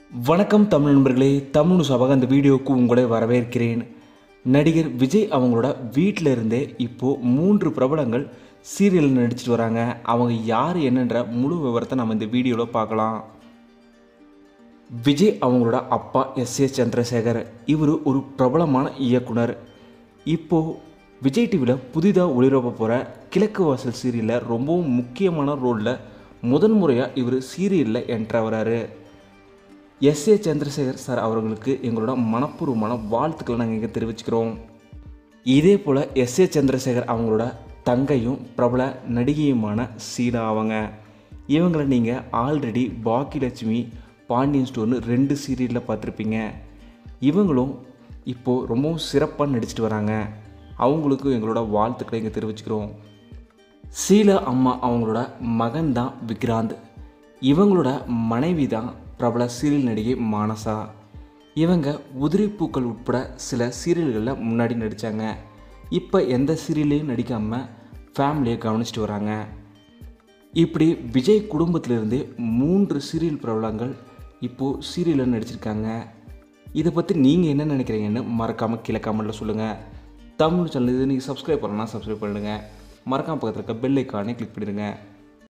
வணக்கம் தமிழ் நண்பர்களே தமிழ் சபாக அந்த வீடியோவுக்கு உங்களை வரவேற்கிறேன் நடிகர் விஜய் அவங்களோட வீட்டில் இருந்தே இப்போது மூன்று பிரபலங்கள் சீரியலில் நடிச்சிட்டு வராங்க அவங்க யார் என்னன்ற முழு விவரத்தை நம்ம இந்த வீடியோவில் பார்க்கலாம் விஜய் அவங்களோட அப்பா எஸ் ஏ சந்திரசேகர் இவர் ஒரு பிரபலமான இயக்குனர் இப்போது விஜய் டிவியில் புதிதாக ஒளிபரப்ப போகிற கிழக்கு வாசல் சீரியலில் ரொம்பவும் முக்கியமான ரோலில் முதன்முறையாக இவர் சீரியலில் என்ட்ரு வராரு எஸ் ஏ சந்திரசேகர் சார் அவர்களுக்கு எங்களோட மனப்பூர்வமான வாழ்த்துக்களை நாங்கள் இங்கே தெரிவிச்சுக்கிறோம் இதே போல் எஸ் ஏ சந்திரசேகர் அவங்களோட தங்கையும் பிரபல நடிகையுமான சீலா அவங்க இவங்களை நீங்கள் ஆல்ரெடி பாக்கியலட்சுமி பாண்டியன் ஸ்டோர்னு ரெண்டு சீரியலில் பார்த்துருப்பீங்க இவங்களும் இப்போது ரொம்பவும் சிறப்பாக நடிச்சிட்டு வராங்க அவங்களுக்கும் எங்களோட வாழ்த்துக்களை இங்கே தெரிவிச்சுக்கிறோம் சீலா அம்மா அவங்களோட மகன் தான் விக்ராந்த் இவங்களோட மனைவி தான் பிரபல சீரியல் நடிகை மானசா இவங்க உதிரி பூக்கள் உட்பட சில சீரியல்களில் முன்னாடி நடித்தாங்க இப்போ எந்த சீரியல்லையும் நடிக்காமல் ஃபேமிலியை கவனிச்சிட்டு வராங்க இப்படி விஜய் குடும்பத்திலிருந்தே மூன்று சீரியல் பிரபலங்கள் இப்போது சீரியலில் நடிச்சிருக்காங்க இதை பற்றி நீங்கள் என்ன நினைக்கிறீங்கன்னு மறக்காமல் கீழே கமெண்ட்டில் சொல்லுங்கள் தமிழ் சேனல் இது நீங்கள் சப்ஸ்கிரைப் பண்ணலாம் சப்ஸ்கிரைப் பண்ணுங்கள் மறக்காம பக்கத்தில் இருக்க பெல் ஐக்கானே கிளிக் பண்ணிடுங்க